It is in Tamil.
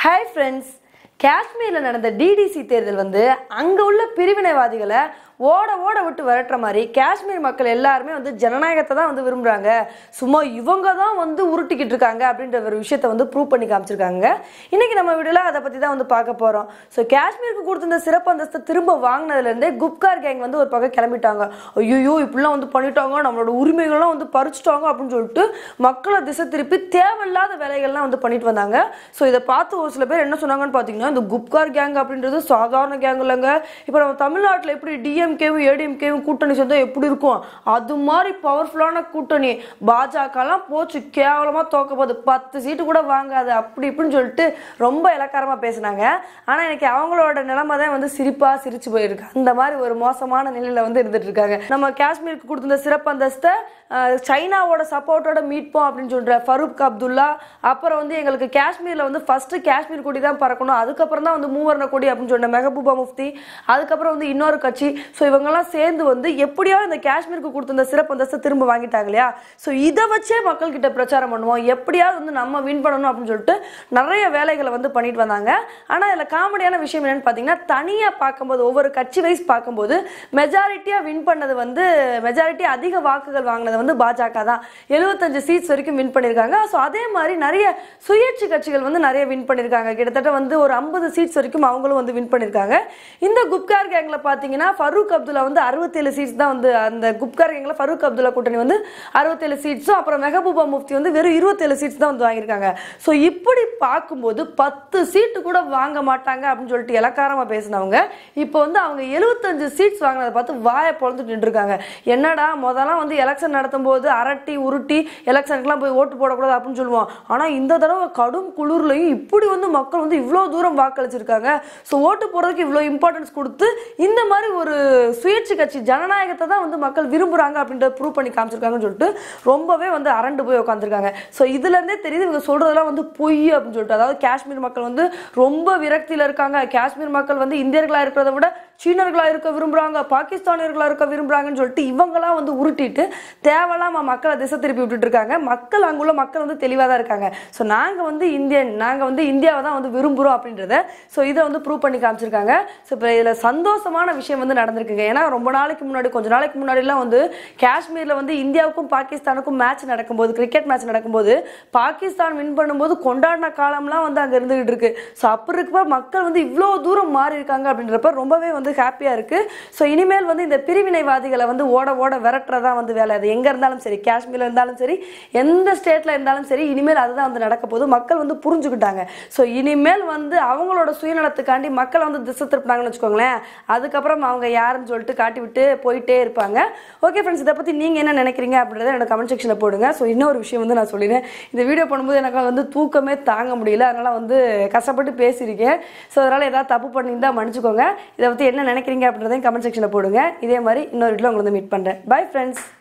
ஹாய் ஃப்ரெண்ட்ஸ் காஷ்மீரில் நடந்த டிடிசி தேர்தல் வந்து அங்கே உள்ள பிரிவினைவாதிகளை ஓட ஓட விட்டு விரட்டுற மாதிரி காஷ்மீர் மக்கள் எல்லாருமே வந்து ஜனநாயகத்தை தான் வந்து விரும்புகிறாங்க சும்மா இவங்க தான் வந்து உருட்டிக்கிட்டு இருக்காங்க அப்படின்ற ஒரு விஷயத்தை வந்து ப்ரூவ் பண்ணி காமிச்சிருக்காங்க இன்னைக்கு நம்ம வீடியோவில் அதை பற்றி தான் வந்து பார்க்க போகிறோம் ஸோ காஷ்மீருக்கு கொடுத்திருந்த சிறப்பு அந்தஸ்தை திரும்ப வாங்கினதுலேருந்தே குப்கார் கேங் வந்து ஒரு பக்கம் கிளம்பிட்டாங்க ஐயோ இப்படிலாம் வந்து பண்ணிட்டாங்க நம்மளோட உரிமைகள்லாம் வந்து பறிச்சுட்டாங்க அப்படின்னு சொல்லிட்டு மக்களை திசை திருப்பி தேவையில்லாத வேலைகள்லாம் வந்து பண்ணிட்டு வந்தாங்க ஸோ இதை பார்த்து ஒரு சில பேர் என்ன சொன்னாங்கன்னு பார்த்தீங்கன்னா இந்த குப்கார் கேங் அப்படின்றது சாதாரண கேங் இல்லைங்க இப்போ நம்ம தமிழ்நாட்டில் எப்படி டிஎம்கேவும் ஏடிஎம்கேவும் கூட்டணி சேர்ந்தா எப்படி இருக்கும் அது மாதிரி பவர்ஃபுல்லான கூட்டணி பாஜகலாம் போச்சு கேவலமாக தோக்க போகுது பத்து சீட்டு கூட வாங்காது அப்படி இப்படின்னு சொல்லிட்டு ரொம்ப இலக்காரமாக பேசினாங்க ஆனால் எனக்கு அவங்களோட நிலைமை தான் வந்து சிரிப்பாக சிரிச்சு போயிருக்கு அந்த மாதிரி ஒரு மோசமான நிலையில் வந்து இருந்துட்டு இருக்காங்க நம்ம காஷ்மீருக்கு கொடுத்திருந்த சிறப்பு அந்தஸ்தை அஹ், சைனாவோட சப்போர்ட்டோட மீட்போம் அப்படின்னு சொல்ற ஃபரூக் அப்துல்லா அப்புறம் வந்து எங்களுக்கு காஷ்மீரில் வந்து ஃபர்ஸ்ட் காஷ்மீர் கொடி தான் பறக்கணும் அதுக்கப்புறம் தான் வந்து மூவர்ண கொடி அப்படின்னு சொன்ன மெஹபூபா முஃப்தி அதுக்கப்புறம் வந்து இன்னொரு கட்சி ஸோ இவங்கெல்லாம் சேர்ந்து வந்து எப்படியோ இந்த காஷ்மீருக்கு கொடுத்திருந்த சிறப்பு அந்தஸ்தை திரும்ப வாங்கிட்டாங்க இல்லையா ஸோ இதை வச்சே மக்கள்கிட்ட பிரச்சாரம் பண்ணுவோம் எப்படியாவது வந்து நம்ம வின் பண்ணணும் அப்படின்னு சொல்லிட்டு நிறைய வேலைகளை வந்து பண்ணிட்டு வந்தாங்க ஆனால் இதில் காமெடியான விஷயம் என்னன்னு பார்த்தீங்கன்னா தனியாக பார்க்கும்போது ஒவ்வொரு கட்சி வைஸ் பார்க்கும்போது மெஜாரிட்டியாக வின் பண்ணது வந்து மெஜாரிட்டி அதிக வாக்குகள் வாங்கினது வந்து பாஜக தான் எழுபத்தஞ்சு சீட்ஸ் வரைக்கும் வின் பண்ணியிருக்காங்க ஸோ அதே மாதிரி நிறைய சுயேட்சை கட்சிகள் வந்து நிறைய வின் பண்ணியிருக்காங்க கிட்டத்தட்ட வந்து ஒரு ஐம்பது சீட்ஸ் வரைக்கும் அவங்களும் வந்து வின் பண்ணியிருக்காங்க இந்த குப்கார் கேங்கில் பார்த்தீங்கன்னா ஃபரூக் அப்துல்லா வந்து அறுபத்தேழு சீட்ஸ் தான் வந்து அந்த குப்கார் கேங்கில் ஃபரூக் அப்துல்லா கூட்டணி வந்து அறுபத்தேழு சீட்ஸும் அப்புறம் மெஹபூபா முஃப்தி வந்து வெறும் இருபத்தேழு சீட்ஸ் தான் வந்து வாங்கியிருக்காங்க ஸோ இப்படி பார்க்கும்போது பத்து சீட்டு கூட வாங்க மாட்டாங்க அப்படின்னு சொல்லிட்டு இலக்காரமாக பேசினவங்க இப்போ வந்து அவங்க எழுபத்தஞ்சு சீட்ஸ் வாங்கினதை பார்த்து வாயை பொழந்துட்டு நின்றுருக்காங்க என்னடா முதல்லாம் வந்து எலெக்ஷன் நடத்தும் போது அரட்டி உருட்டி எலெக்ஷனுக்குலாம் போய் ஓட்டு போடக்கூடாது அப்படின்னு சொல்லுவோம் ஆனால் இந்த தடவை கடும் குளிர்லையும் இப்படி வந்து மக்கள் வந்து இவ்வளோ தூரம் வாக்களிச்சிருக்காங்க ஸோ ஓட்டு போடுறதுக்கு இவ்வளோ இம்பார்ட்டன்ஸ் கொடுத்து இந்த மாதிரி ஒரு சுயேட்சை கட்சி ஜனநாயகத்தை தான் வந்து மக்கள் விரும்புகிறாங்க அப்படின்றத ப்ரூவ் பண்ணி காமிச்சிருக்காங்கன்னு சொல்லிட்டு ரொம்பவே வந்து அரண்டு போய் உட்காந்துருக்காங்க ஸோ இதுலேருந்தே தெரியுது இவங்க சொல்கிறதெல்லாம் வந்து பொய் அப்படின்னு சொல்லிட்டு அதாவது காஷ்மீர் மக்கள் வந்து ரொம்ப விரக்தியில் இருக்காங்க காஷ்மீர் மக்கள் வந்து இந்தியர்களாக இருக்கிறத விட சீனர்களாக இருக்க விரும்புகிறாங்க பாகிஸ்தானியர்களாக இருக்க விரும்புகிறாங்கன்னு சொல்லிட்டு இவங்களாம் வந்து உருட்டிட்டு தேவையில்லாம மக்களை திசை திருப்பி விட்டுட்டு இருக்காங்க மக்கள் அங்குள்ள மக்கள் வந்து தெளிவாக தான் இருக்காங்க ஸோ நாங்கள் வந்து இந்தியன் நாங்கள் வந்து இந்தியாவை தான் வந்து விரும்புகிறோம் அப்படின்றத ஸோ இதை வந்து ப்ரூவ் பண்ணி காமிச்சிருக்காங்க ஸோ இப்போ இதில் சந்தோஷமான விஷயம் வந்து நடந்திருக்குங்க ஏன்னா ரொம்ப நாளைக்கு முன்னாடி கொஞ்ச நாளைக்கு முன்னாடிலாம் வந்து காஷ்மீரில் வந்து இந்தியாவுக்கும் பாகிஸ்தானுக்கும் மேட்ச் நடக்கும்போது கிரிக்கெட் மேட்ச் நடக்கும்போது பாகிஸ்தான் வின் பண்ணும்போது கொண்டாடின காலம்லாம் வந்து அங்கே இருந்துகிட்டு இருக்கு ஸோ அப்படி இருக்கப்ப மக்கள் வந்து இவ்வளோ தூரம் மாறி இருக்காங்க அப்படின்றப்ப ரொம்பவே வந்து ஹாப்பியாக இருக்கு ஸோ இனிமேல் வந்து இந்த பிரிவினைவாதிகளை வந்து ஓட ஓட விரட்டுறதா வந்து வேலை அது எங்கே இருந்தாலும் சரி காஷ்மீரில் இருந்தாலும் சரி எந்த ஸ்டேட்டில் இருந்தாலும் சரி இனிமேல் அதுதான் வந்து நடக்க போகுது மக்கள் வந்து புரிஞ்சுக்கிட்டாங்க ஸோ இனிமேல் வந்து அவங்களோட சுயநலத்துக்காண்டி மக்களை வந்து திசை திருப்பினாங்கன்னு வச்சுக்கோங்களேன் அதுக்கப்புறம் அவங்க யாருன்னு சொல்லிட்டு காட்டி விட்டு போயிட்டே இருப்பாங்க ஓகே ஃப்ரெண்ட்ஸ் இதை பற்றி நீங்கள் என்ன நினைக்கிறீங்க அப்படின்றத எனக்கு கமெண்ட் செக்ஷனில் போடுங்க ஸோ இன்னொரு விஷயம் வந்து நான் சொல்லிடுறேன் இந்த வீடியோ பண்ணும்போது எனக்கு வந்து தூக்கமே தாங்க முடியல அதனால் வந்து கஷ்டப்பட்டு பேசியிருக்கேன் ஸோ அதனால் ஏதாவது தப்பு பண்ணியிருந்தா மன்னிச்சுக்கோங்க இதை பற்றி என்ன நினைக்கிறீங்க அப்படின்றதையும் கமெண்ட் செக்ஷனில் போடுங்க இதே மாதிரி இன்னொரு வீட்டில் உங்களை வந்து மீட் பண்ணுறேன் பை ஃப்ரெண்ட்ஸ்